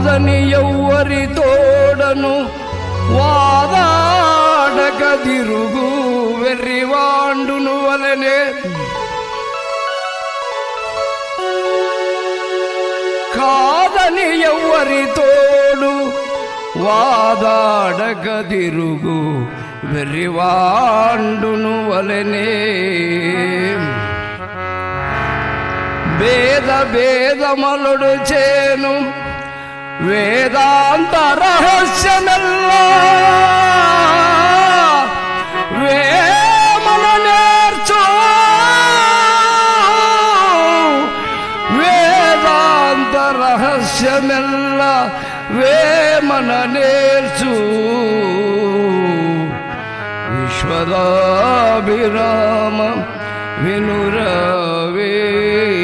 కాదని ఎవ్వరి తోడను వాదాడక తిరుగు వెర్రివాండును వలనే కాదని ఎవ్వరి తోడు వాదాడక తిరుగు వెర్రివాండును వలనే భేద భేదమలుడు చేను వేదాంత రహస్యమెల్లా వేమన నేర్చు వేదాంత రహస్యమెల్ల వేమన నేర్చు విశ్వదాభిరామ వినురవే